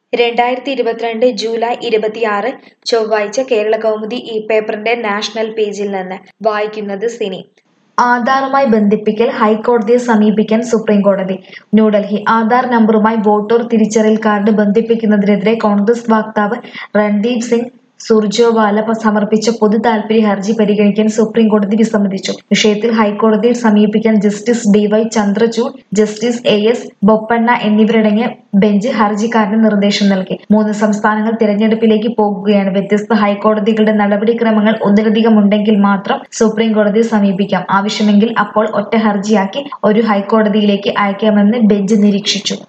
രണ്ടായിരത്തി ഇരുപത്തിരണ്ട് ജൂലൈ ഇരുപത്തിയാറ് ചൊവ്വാഴ്ച കേരള കൗമുദി ഈ പേപ്പറിന്റെ നാഷണൽ പേജിൽ നിന്ന് വായിക്കുന്നത് സിനി ആധാറുമായി ബന്ധിപ്പിക്കൽ ഹൈക്കോടതിയെ സമീപിക്കാൻ സുപ്രീം കോടതി ന്യൂഡൽഹി ആധാർ നമ്പറുമായി വോട്ടർ തിരിച്ചറിയൽ കാർഡ് ബന്ധിപ്പിക്കുന്നതിനെതിരെ കോൺഗ്രസ് വക്താവ് രൺദീപ് സിംഗ് സുർജേവാല സമർപ്പിച്ച പൊതു താൽപര്യ ഹർജി പരിഗണിക്കാൻ സുപ്രീം കോടതി വിസമ്മതിച്ചു വിഷയത്തിൽ ഹൈക്കോടതിയെ സമീപിക്കാൻ justice D Y Chandrachud justice A S Bopanna എന്നിവരടങ്ങിയ ബെഞ്ച് ഹർജിക്കാരന് നിർദ്ദേശം നൽകി മൂന്ന് സംസ്ഥാനങ്ങൾ തിരഞ്ഞെടുപ്പിലേക്ക് പോകുകയാണ് വ്യത്യസ്ത ഹൈക്കോടതികളുടെ നടപടിക്രമങ്ങൾ ഒന്നിലധികം ഉണ്ടെങ്കിൽ മാത്രം സുപ്രീം കോടതിയെ സമീപിക്കാം ആവശ്യമെങ്കിൽ അപ്പോൾ ഒറ്റ ഹർജിയാക്കി ഒരു ഹൈക്കോടതിയിലേക്ക് അയക്കാമെന്ന് ബെഞ്ച് നിരീക്ഷിച്ചു